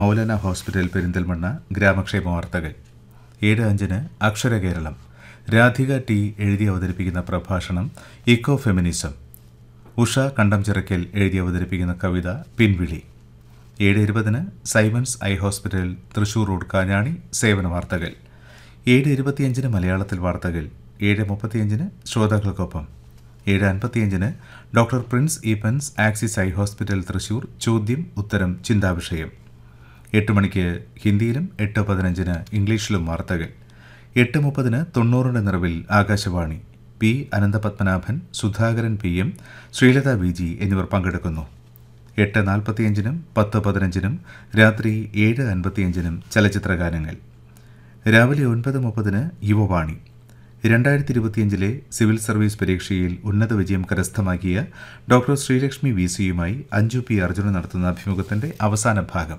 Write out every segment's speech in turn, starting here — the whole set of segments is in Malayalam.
മൗലാന ഹോസ്പിറ്റൽ പെരിന്തൽമണ്ണ ഗ്രാമക്ഷേമ വാർത്തകൾ ഏഴ് അഞ്ചിന് അക്ഷര കേരളം രാധിക ടി എഴുതി അവതരിപ്പിക്കുന്ന പ്രഭാഷണം ഇക്കോ ഫെമിനിസം ഉഷ കണ്ടംചിറക്കൽ എഴുതി അവതരിപ്പിക്കുന്ന കവിത പിൻവിളി ഏഴ് ഇരുപതിന് Simon's I hospital Thrissur road Kanjani സേവന വാർത്തകൾ ഏഴ് ഇരുപത്തിയഞ്ചിന് മലയാളത്തിൽ വാർത്തകൾ ഏഴ് മുപ്പത്തിയഞ്ചിന് ശ്രോതാക്കൾക്കൊപ്പം ഏഴ് അൻപത്തിയഞ്ചിന് doctor Prince Eappen's Axis I hospital Thrissur ചോദ്യം ഉത്തരം ചിന്താവിഷയം എട്ട് മണിക്ക് ഹിന്ദിയിലും എട്ട് പതിനഞ്ചിന് ഇംഗ്ലീഷിലും വാർത്തകൾ എട്ട് മുപ്പതിന് തൊണ്ണൂറിൻ്റെ നിറവിൽ Akashvani P Ananthapadmanabhan Sudhakaran P M Sreelatha V G എന്നിവർ പങ്കെടുക്കുന്നു എട്ട് നാൽപ്പത്തിയഞ്ചിനും പത്ത് പതിനഞ്ചിനും രാത്രി ഏഴ് അൻപത്തിയഞ്ചിനും ചലച്ചിത്രഗാനങ്ങൾ രാവിലെ ഒൻപത് മുപ്പതിന് യുവവാണി രണ്ടായിരത്തി ഇരുപത്തിയഞ്ചിലെ സിവിൽ സർവീസ് പരീക്ഷയിൽ ഉന്നത വിജയം കരസ്ഥമാക്കിയ ഡോക്ടർ ശ്രീലക്ഷ്മി വി സിയുമായി അഞ്ജു പി അർജുന നടത്തുന്ന അഭിമുഖത്തിന്റെ അവസാന ഭാഗം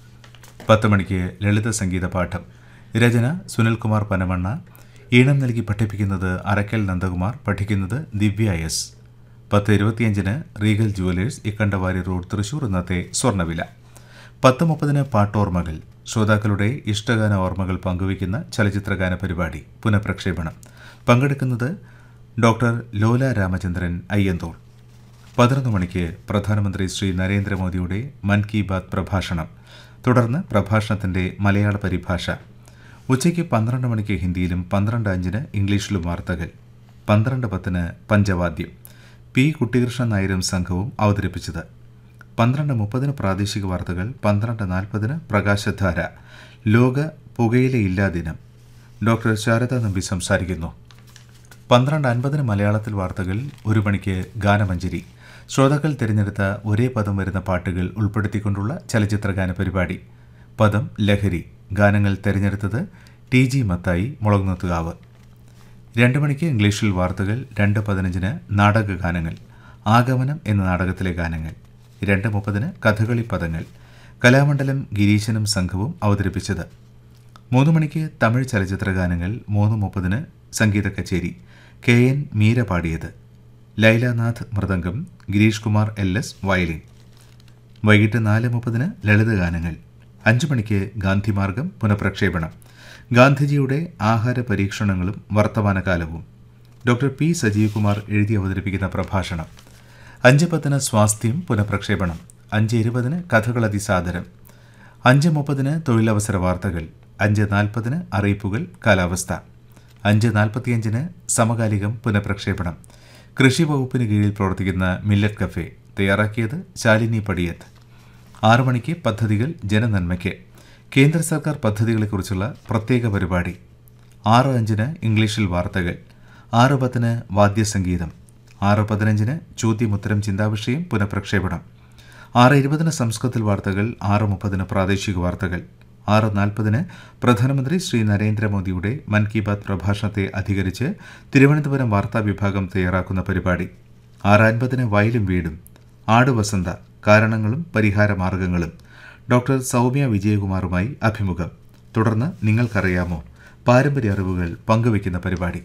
പത്ത് മണിക്ക് ലളിത സംഗീത പാഠം രചന സുനിൽകുമാർ പനമണ്ണ ഈണം നൽകി പഠിപ്പിക്കുന്നത് അറക്കൽ നന്ദകുമാർ പഠിക്കുന്നത് ദിവ്യ എസ് പത്ത് ഇരുപത്തിയഞ്ചിന് റീഗൽ ജുവലേഴ്സ് ഇക്കണ്ടവാരി റോഡ് തൃശൂർ ഇന്നത്തെ സ്വർണ്ണവില പത്ത് മുപ്പതിന് പാട്ടോർമ്മകൾ ശ്രോതാക്കളുടെ ഇഷ്ടഗാന ഓർമ്മകൾ പങ്കുവയ്ക്കുന്ന ചലച്ചിത്രഗാന പരിപാടി പുനഃപ്രക്ഷേപണം പങ്കെടുക്കുന്നത് ഡോക്ടർ ലോല രാമചന്ദ്രൻ അയ്യന്തോൾ പതിനൊന്ന് മണിക്ക് പ്രധാനമന്ത്രി ശ്രീ നരേന്ദ്രമോദിയുടെ മൻ കി ബാത് പ്രഭാഷണം തുടർന്ന് പ്രഭാഷണത്തിന്റെ മലയാള പരിഭാഷ ഉച്ചയ്ക്ക് പന്ത്രണ്ട് മണിക്ക് ഹിന്ദിയിലും പന്ത്രണ്ട് അഞ്ചിന് ഇംഗ്ലീഷിലും വാർത്തകൾ പന്ത്രണ്ട് പത്തിന് പഞ്ചവാദ്യം പി കുട്ടികൃഷ്ണൻ നായരും സംഘവും അവതരിപ്പിച്ചത് പന്ത്രണ്ട് മുപ്പതിന് പ്രാദേശിക വാർത്തകൾ പന്ത്രണ്ട് നാൽപ്പതിന് പ്രകാശധാര ലോക പുകയിലയില്ലാ ദിനം ഡോക്ടർ ശാരദ നമ്പി സംസാരിക്കുന്നു പന്ത്രണ്ട് അൻപതിന് മലയാളത്തിൽ വാർത്തകൾ ഒരു മണിക്ക് ഗാനമഞ്ജരി ശ്രോതാക്കൾ തിരഞ്ഞെടുത്ത ഒരേ പദം വരുന്ന പാട്ടുകൾ ഉൾപ്പെടുത്തിക്കൊണ്ടുള്ള ചലച്ചിത്രഗാന പരിപാടി പദം ലഹരി ഗാനങ്ങൾ തിരഞ്ഞെടുത്തത് ടി ജി മത്തായി മുളകുന്നത്തുകാവ് രണ്ട് മണിക്ക് ഇംഗ്ലീഷിൽ വാർത്തകൾ രണ്ട് പതിനഞ്ചിന് നാടക ഗാനങ്ങൾ ആഗമനം എന്ന നാടകത്തിലെ ഗാനങ്ങൾ രണ്ട് മുപ്പതിന് കഥകളി പദങ്ങൾ കലാമണ്ഡലം ഗിരീശനും സംഘവും അവതരിപ്പിച്ചത് മൂന്ന് മണിക്ക് തമിഴ് ചലച്ചിത്ര ഗാനങ്ങൾ മൂന്ന് മുപ്പതിന് സംഗീത കച്ചേരി കെ എൻ മീര പാടിയത് ലൈലാനാഥ് mridangam Girish Kumar L S violin വൈകിട്ട് നാല് മുപ്പതിന് ലളിതഗാനങ്ങൾ അഞ്ചു മണിക്ക് ഗാന്ധിമാർഗം പുനഃപ്രക്ഷേപണം ഗാന്ധിജിയുടെ ആഹാര പരീക്ഷണങ്ങളും വർത്തമാനകാലവും ഡോക്ടർ പി സജീവ് കുമാർ എഴുതി അവതരിപ്പിക്കുന്ന പ്രഭാഷണം അഞ്ച് പത്തിന് സ്വാസ്ഥ്യം പുനഃപ്രക്ഷേപണം അഞ്ച് ഇരുപതിന് കഥകൾ അതിസാദരം അഞ്ച് മുപ്പതിന് തൊഴിലവസര വാർത്തകൾ അഞ്ച് നാൽപ്പതിന് അറിയിപ്പുകൾ കാലാവസ്ഥ അഞ്ച് നാൽപ്പത്തിയഞ്ചിന് സമകാലികം പുനഃപ്രക്ഷേപണം കൃഷി വകുപ്പിന് കീഴിൽ പ്രവർത്തിക്കുന്ന മില്ലറ്റ് കഫേ തയ്യാറാക്കിയത് ശാലിനി പടിയത്ത് ആറു മണിക്ക് പദ്ധതികൾ ജനനന്മയ്ക്ക് കേന്ദ്ര സർക്കാർ പദ്ധതികളെക്കുറിച്ചുള്ള പ്രത്യേക പരിപാടി ആറ് അഞ്ചിന് ഇംഗ്ലീഷിൽ വാർത്തകൾ ആറ് പത്തിന് വാദ്യസംഗീതം ആറ് പതിനഞ്ചിന് ചോദ്യമുത്തരം ചിന്താവിഷയം പുനഃപ്രക്ഷേപണം ആറ് ഇരുപതിന് സംസ്കൃതത്തിൽ വാർത്തകൾ ആറ് മുപ്പതിന് പ്രാദേശിക വാർത്തകൾ ആറ് നാൽപ്പതിന് പ്രധാനമന്ത്രി ശ്രീ നരേന്ദ്രമോദിയുടെ മൻ കി ബാത് പ്രഭാഷണത്തെ അധികരിച്ച് തിരുവനന്തപുരം വാർത്താ വിഭാഗം തയ്യാറാക്കുന്ന പരിപാടി ആറ് അൻപതിന് വയലും വീടും ആട് വസന്ത കാരണങ്ങളും പരിഹാര മാർഗങ്ങളും ഡോക്ടർ സൗമ്യ വിജയകുമാറുമായി അഭിമുഖം തുടർന്ന് നിങ്ങൾക്കറിയാമോ പാരമ്പര്യ അറിവുകൾ പങ്കുവയ്ക്കുന്ന പരിപാടി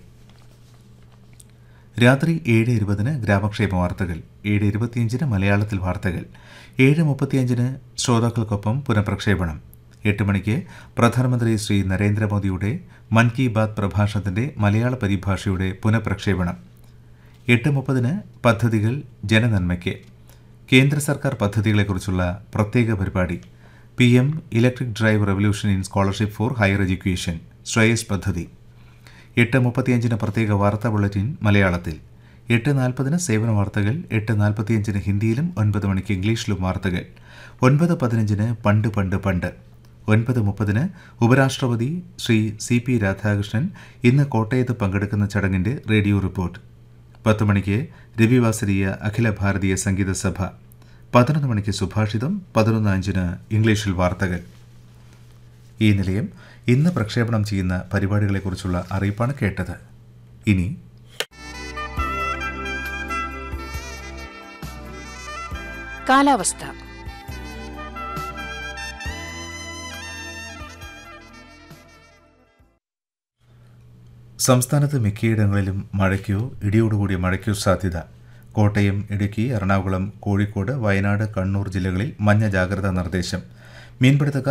രാത്രി ഏഴ് ഇരുപതിന് ഗ്രാമക്ഷേമ വാർത്തകൾ ഏഴ് ഇരുപത്തിയഞ്ചിന് മലയാളത്തിൽ വാർത്തകൾ ഏഴ് മുപ്പത്തിയഞ്ചിന് ശ്രോതാക്കൾക്കൊപ്പം പുനഃപ്രക്ഷേപണം എട്ട് മണിക്ക് പ്രധാനമന്ത്രി ശ്രീ നരേന്ദ്രമോദിയുടെ മൻ കി ബാത് പ്രഭാഷണത്തിന്റെ മലയാള പരിഭാഷയുടെ പുനഃപ്രക്ഷേപണം എട്ട് മുപ്പതിന് പദ്ധതികൾ ജനനന്മയ്ക്ക് കേന്ദ്ര സർക്കാർ പദ്ധതികളെക്കുറിച്ചുള്ള പ്രത്യേക പരിപാടി P M electric drive revolution in scholarship for higher education Shreyas പദ്ധതി എട്ട് മുപ്പത്തിയഞ്ചിന് പ്രത്യേക വാർത്താ ബുള്ളറ്റിൻ മലയാളത്തിൽ എട്ട് നാൽപ്പതിന് സേവന വാർത്തകൾ എട്ട് നാൽപ്പത്തിയഞ്ചിന് ഹിന്ദിയിലും ഒൻപത് മണിക്ക് ഇംഗ്ലീഷിലും വാർത്തകൾ ഒൻപത് പതിനഞ്ചിന് പണ്ട് പണ്ട് പണ്ട് ഒൻപത് മുപ്പതിന് ഉപരാഷ്ട്രപതി ശ്രീ സി പി രാധാകൃഷ്ണൻ ഇന്ന് കോട്ടയത്ത് പങ്കെടുക്കുന്ന ചടങ്ങിന്റെ റേഡിയോ റിപ്പോർട്ട് പത്ത് മണിക്ക് രവിവാസരീയ അഖില ഭാരതീയ സംഗീത സഭ പതിനൊന്ന് മണിക്ക് സുഭാഷിതം പതിനൊന്ന് അഞ്ചിന് ഇംഗ്ലീഷിൽ വാർത്തകൾ ഈ നിലയം ഇന്ന് പ്രക്ഷേപണം ചെയ്യുന്ന പരിപാടികളെക്കുറിച്ചുള്ള അറിയിപ്പാണ് കേട്ടത് ഇനി കാലാവസ്ഥ സംസ്ഥാനത്ത് മിക്കയിടങ്ങളിലും മഴയ്ക്കോ ഇടിയോടുകൂടിയ മഴയ്ക്കോ സാധ്യത കോട്ടയം ഇടുക്കി എറണാകുളം കോഴിക്കോട് വയനാട് കണ്ണൂർ ജില്ലകളിൽ മഞ്ഞ ജാഗ്രതാ നിർദ്ദേശം മീൻപിടുത്തക്കാർ